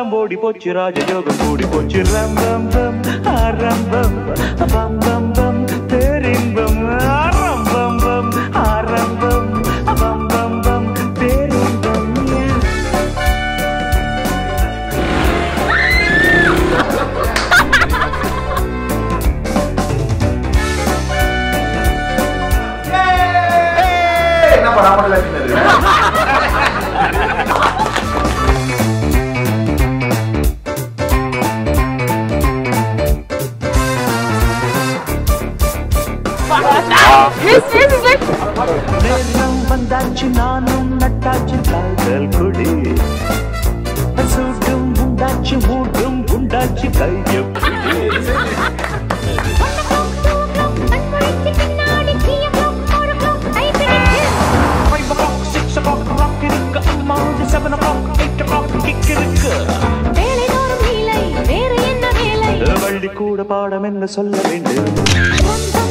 காலம் ஓடி போச்சு ராஜயோகம் கூடி போச்சு ரம் பம் பம் ஆரம்பம் பம் பம் பம் பேரின்பம் ஆரம்பம் பம் ஆரம்பம் பம் பம் பம் பேரின்பம் என்ன பண்ணாமல நேரம் வந்தாச்சு நானும் நட்டாச்சு காதல் கொடி சூட்டும் உண்டாச்சு மூட்டும் உண்டாச்சு கையப்பிடி five o'clock six o'clock rock இருக்கு அம்மா seven o'clock eight o'clock kick இருக்கு வள்ளி கூட பாடம் என்ன சொல்ல வேண்டும்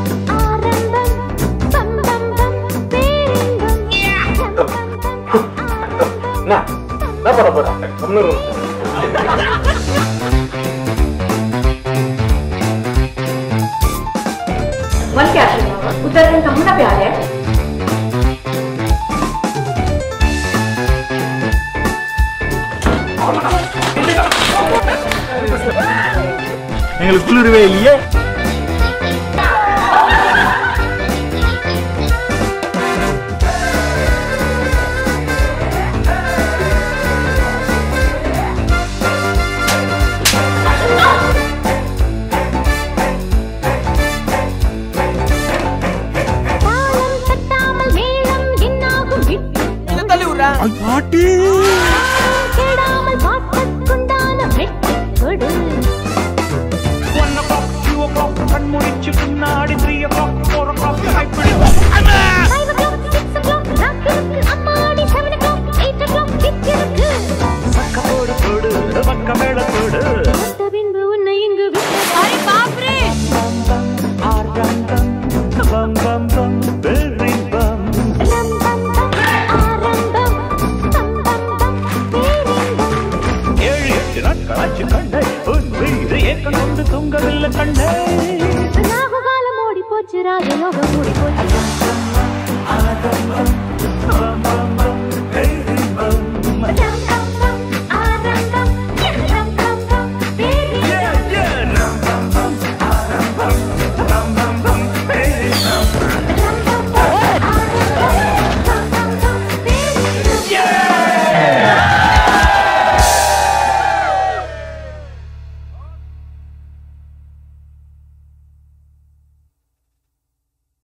என்ன என்ன பண்ண போறா கம்னூர் मन क्या है उत्तराखंड का होना प्यार है எங்களுக்கு குளிரவே இல்லையே one o'clock two o'clock கண் முடிச்சு பின்னாடி three o'clock four o'clock கைப்பிடி சக்க போடு போடு பக்க மேல போடு பின்பு உன்னை இங்கு விட்டு பம் பம் ஆரம்பம் பம் பம் பம் வெரி பம் ரம் பம் பம் ஆரம்பம் பம் பம் பம் பேரின்பம் ஏழு எட்டு நாட்கள் ஆச்சு கண்ணை உன் வீடு ஏக்கம் கொண்டு தூங்கவில்லை கண்ணை ராகு காலம் ஓடி போச்சு ராஜ